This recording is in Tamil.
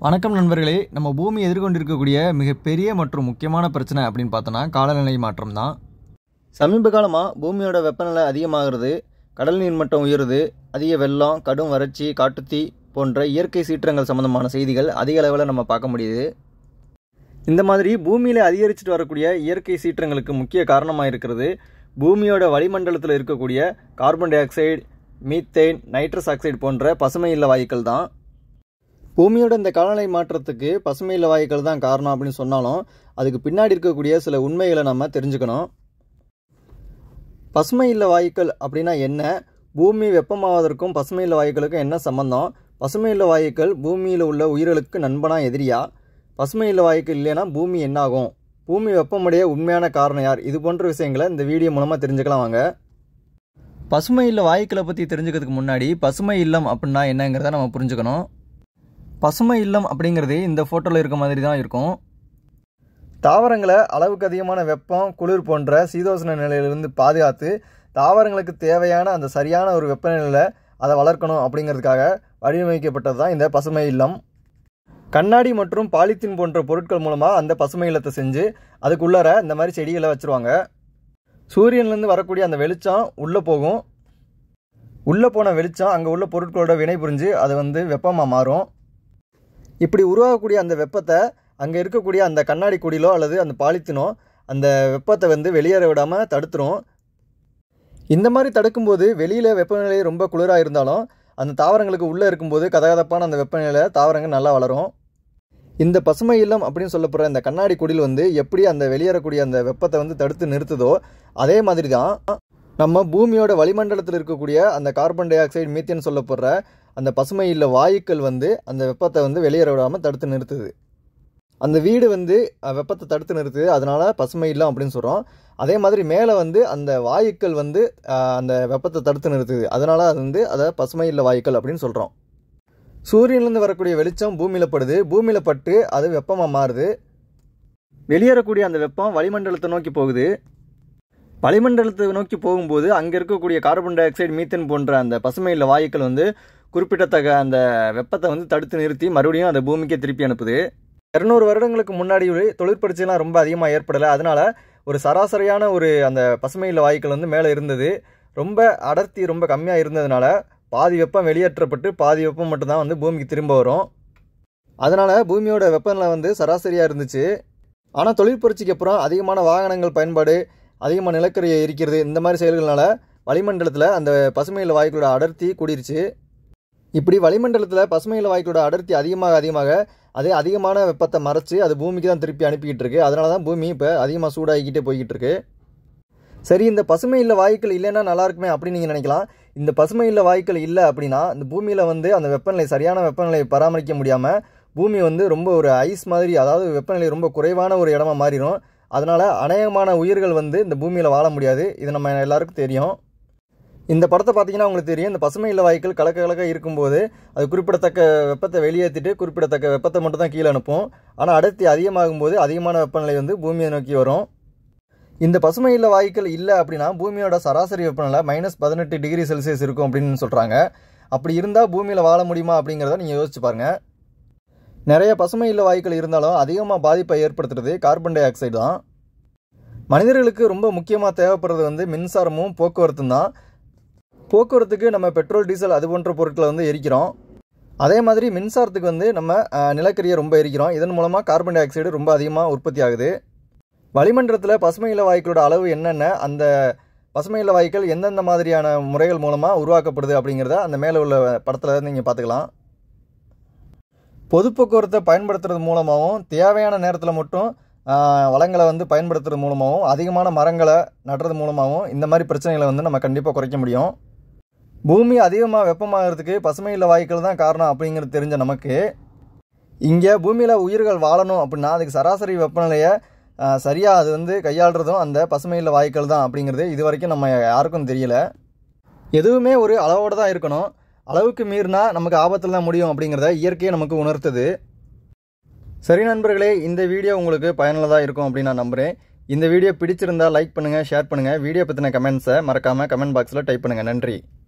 வணக்கம் நண்பர்களே நம்ம பூமி எதிர்கொண்டிருக்கக்கூடிய மிகப்பெரிய மற்றும் முக்கியமான பிரச்சனை அப்படின்னு பார்த்தோன்னா காலநிலை மாற்றம் தான் சமீப காலமாக பூமியோட வெப்பநிலை அதிகமாகிறது கடல் நீர் மட்டம் உயருது அதிக வெள்ளம் கடும் வறட்சி காட்டுத்தீ போன்ற இயற்கை சீற்றங்கள் சம்பந்தமான செய்திகள் அதிக அளவில் நம்ம பார்க்க முடியுது இந்த மாதிரி பூமியில் அதிகரிச்சுட்டு வரக்கூடிய இயற்கை சீற்றங்களுக்கு முக்கிய காரணமாக இருக்கிறது பூமியோட வளிமண்டலத்தில் இருக்கக்கூடிய carbon dioxide methane nitrous oxide போன்ற பசுமை இல்ல வாயுக்கள் தான் பூமியோட இந்த காலநிலை மாற்றத்துக்கு பசுமை இல்ல வாயுக்கள் தான் காரணம் அப்படின்னு சொன்னாலும் அதுக்கு பின்னாடி இருக்கக்கூடிய சில உண்மைகளை நம்ம தெரிஞ்சுக்கணும் பசுமை இல்ல வாயுக்கள் அப்படின்னா என்ன பூமி வெப்பமாவதற்கும் பசுமை இல்ல வாயுக்களுக்கும் என்ன சம்பந்தம் பசுமை இல்ல வாயுக்கள் பூமியில் உள்ள உயிர்களுக்கு நண்பனா எதிரியா பசுமை இல்ல வாயுக்கள் இல்லைன்னா பூமி என்னாகும் பூமி வெப்பமடைய உண்மையான காரணம் யார் இது போன்ற விஷயங்களை இந்த வீடியோ மூலமாக தெரிஞ்சுக்கலாம் வாங்க பசுமை இல்ல வாயுக்களை பற்றி தெரிஞ்சுக்கிறதுக்கு முன்னாடி பசுமை இல்லம் அப்படின்னா என்னங்கிறத நம்ம புரிஞ்சுக்கணும் பசுமை இல்லம் அப்படிங்கிறது இந்த ஃபோட்டோவில் இருக்க மாதிரி தான் இருக்கும் தாவரங்களை அளவுக்கு அதிகமான வெப்பம் குளிர் போன்ற சீதோஷ்ண நிலையிலிருந்து பாதுகாத்து தாவரங்களுக்கு தேவையான அந்த சரியான ஒரு வெப்பநிலையில் அதை வளர்க்கணும் அப்படிங்கிறதுக்காக வடிவமைக்கப்பட்டது தான் இந்த பசுமை இல்லம் கண்ணாடி மற்றும் பாலித்தீன் போன்ற பொருட்கள் மூலமாக அந்த பசுமை இல்லத்தை செஞ்சு அதுக்குள்ளார இந்த மாதிரி செடிகளை வச்சுருவாங்க சூரியன்லேருந்து வரக்கூடிய அந்த வெளிச்சம் உள்ளே போகும் உள்ளே போன வெளிச்சம் அங்கே உள்ள பொருட்களோட வினை புரிஞ்சு அது வந்து வெப்பமாக மாறும் இப்படி உருவாகக்கூடிய அந்த வெப்பத்தை அங்கே இருக்கக்கூடிய அந்த கண்ணாடி குடிலோ அல்லது அந்த பாலித்தினோ அந்த வெப்பத்தை வந்து வெளியேற விடாமல் தடுத்துரும் இந்த மாதிரி தடுக்கும்போது வெளியில் வெப்பநிலை ரொம்ப குளிராக இருந்தாலும் அந்த தாவரங்களுக்கு உள்ளே இருக்கும்போது கதகதப்பான அந்த வெப்பநிலையில் தாவரங்கள் நல்லா வளரும் இந்த பசுமை இல்லம் அப்படின்னு சொல்லப்படுற இந்த கண்ணாடி குடில் வந்து எப்படி அந்த வெளியேறக்கூடிய அந்த வெப்பத்தை வந்து தடுத்து நிறுத்துதோ அதே மாதிரி தான் நம்ம பூமியோட வளிமண்டலத்தில் இருக்கக்கூடிய அந்த கார்பன் டை ஆக்சைடு மீத்தேன் சொல்லப்படுற அந்த பசுமை இல்ல வாயுக்கள் வந்து அந்த வெப்பத்தை வந்து வெளியேற விடாமல் தடுத்து நிறுத்துது அந்த வீடு வந்து அஹ், வெப்பத்தை தடுத்து நிறுத்துது அதனால பசுமை இல்லம் அப்படின்னு சொல்கிறோம் அதே மாதிரி மேலே வந்து அந்த வாயுக்கள் வந்து அஹ், அந்த வெப்பத்தை தடுத்து நிறுத்துது அதனால அது வந்து அதை பசுமை இல்ல வாயுக்கள் அப்படின்னு சொல்கிறோம் சூரியன்லேருந்து வரக்கூடிய வெளிச்சம் பூமியில் படுது பூமியில் பட்டு அது வெப்பமாக மாறுது வெளியேறக்கூடிய அந்த வெப்பம் வளிமண்டலத்தை நோக்கி போகுது வளிமண்டலத்தை நோக்கி போகும்போது அங்கே இருக்கக்கூடிய கார்பன் டை ஆக்சைடு மீத்தேன் போன்ற அந்த பசுமை இல்ல வாயுக்கள் வந்து குறிப்பிடத்தக்க அந்த வெப்பத்தை வந்து தடுத்து நிறுத்தி மறுபடியும் அதை பூமிக்கே திருப்பி அனுப்புது இரநூறு வருடங்களுக்கு முன்னாடி ஒரு தொழிற்பயிற்சியெல்லாம் ரொம்ப அதிகமாக ஏற்படலை அதனால ஒரு சராசரியான ஒரு அந்த பசுமை இல்ல வாயுக்கள் வந்து மேலே இருந்தது ரொம்ப அடர்த்தி ரொம்ப கம்மியாக இருந்ததுனால பாதி வெப்பம் வெளியேற்றப்பட்டு பாதி வெப்பம் மட்டும்தான் வந்து பூமிக்கு திரும்ப வரும் அதனால பூமியோட வெப்பநிலை வந்து சராசரியாக இருந்துச்சு ஆனால் தொழிற்புரட்சிக்கு அப்புறம் அதிகமான வாகனங்கள் பயன்பாடு அதிகமாக நிலக்கரியை எரிக்கிறது இந்த மாதிரி செயல்கள்னால வளிமண்டலத்தில் அந்த பசுமையில் வாயுக்களோட அடர்த்தி கூடிருச்சு இப்படி வளிமண்டலத்தில் பசுமையில் வாயுக்களோட அடர்த்தி அதிகமாக அதிகமாக அதே அதிகமான வெப்பத்தை மறைச்சு அது பூமிக்கு தான் திருப்பி அனுப்பிக்கிட்டு இருக்கு அதனால தான் பூமி இப்போ அதிகமாக சூடாகிக்கிட்டே போய்கிட்டு இருக்கு சரி இந்த பசுமை இல்ல வாயுக்கள் இல்லைன்னா நல்லா இருக்குமே அப்படின்னு நீங்கள் நினைக்கலாம் இந்த பசுமை இல்ல வாயுக்கள் இல்லை அப்படின்னா இந்த பூமியில் வந்து அந்த வெப்பநிலை சரியான வெப்பநிலையை பராமரிக்க முடியாமல் பூமி வந்து ரொம்ப ஒரு ஐஸ் மாதிரி அதாவது வெப்பநிலை ரொம்ப குறைவான ஒரு இடமா மாறிடும் அதனால அநேகமான உயிர்கள் வந்து இந்த பூமியில் வாழ முடியாது இது நம்ம எல்லாருக்கும் தெரியும் இந்த படத்தை பார்த்தீங்கன்னா உங்களுக்கு தெரியும் இந்த பசுமை இல்ல வாயுக்கள் கலக்க கலக்க இருக்கும்போது அது குறிப்பிடத்தக்க வெப்பத்தை வெளியேற்றிட்டு குறிப்பிடத்தக்க வெப்பத்தை மட்டும் தான் கீழே அனுப்பும் ஆனால் அடர்த்தி அதிகமாகும் போது அதிகமான வெப்பநிலை வந்து பூமியை நோக்கி வரும் இந்த பசுமை இல்ல வாயுக்கள் இல்லை அப்படின்னா பூமியோட சராசரி வெப்பநிலை மைனஸ் பதினெட்டு டிகிரி செல்சியஸ் இருக்கும் அப்படின்னு சொல்கிறாங்க அப்படி இருந்தால் பூமியில் வாழ முடியுமா அப்படிங்கிறத நீங்கள் யோசிச்சு பாருங்க நிறைய பசுமை இல்ல வாயுக்கள் இருந்தாலும் அதிகமாக பாதிப்பை ஏற்படுத்துறது கார்பன் டை ஆக்சைடு தான் மனிதர்களுக்கு ரொம்ப முக்கியமாக தேவைப்படுறது வந்து மின்சாரமும் போக்குவரத்தும் தான் போக்குவரத்துக்கு நம்ம பெட்ரோல் டீசல் அது போன்ற பொருட்களை வந்து எரிக்கிறோம் அதே மாதிரி மின்சாரத்துக்கு வந்து நம்ம அஹ், நிலக்கரியை ரொம்ப எரிக்கிறோம் இதன் மூலமாக கார்பன் டை ஆக்சைடு ரொம்ப அதிகமாக உற்பத்தி ஆகுது வளிமண்டலத்தில் பசுமை இல்ல வாயுக்களோட அளவு என்னென்ன அந்த பசுமை இல்ல வாயுக்கள் எந்தெந்த மாதிரியான முறைகள் மூலமாக உருவாக்கப்படுது அப்படிங்கிறத அந்த மேலே உள்ள படத்தில் நீங்கள் பார்த்துக்கலாம் பொது போக்குவரத்தை பயன்படுத்துறது மூலமாகவும் தேவையான நேரத்தில் மட்டும் ஆஹ், வளங்களை வந்து பயன்படுத்துறது மூலமாகவும் அதிகமான மரங்களை நடுறது மூலமாகவும் இந்த மாதிரி பிரச்சனைகளை வந்து நம்ம கண்டிப்பாக குறைக்க முடியும் பூமி அதிகமாக வெப்பமாகிறதுக்கு பசுமை இல்ல வாயுக்கள் தான் காரணம் அப்படிங்கிறது தெரிஞ்ச நமக்கு இங்கே பூமியில் உயிர்கள் வாழணும் அப்படின்னா அதுக்கு சராசரி வெப்பநிலையை சரியாக அது வந்து கையாளுறதும் அந்த பசுமை இல்ல வாயுக்கள் தான் அப்படிங்கிறது இது வரைக்கும் நம்ம யாருக்கும் தெரியல எதுவுமே ஒரு அளவோடு தான் இருக்கணும் அளவுக்கு மீறினா நமக்கு ஆபத்தில் தான் முடியும் அப்படிங்கிறத இயற்கையை நமக்கு உணர்த்துது சரி நண்பர்களே இந்த வீடியோ உங்களுக்கு பயனுள்ளதாக இருக்கும் அப்படின்னு நான் நம்புகிறேன் இந்த வீடியோ பிடிச்சிருந்தா லைக் பண்ணுங்கள் ஷேர் பண்ணுங்கள் வீடியோ பற்றின கமெண்ட்ஸை மறக்காமல் கமெண்ட் பாக்ஸில் டைப் பண்ணுங்கள் நன்றி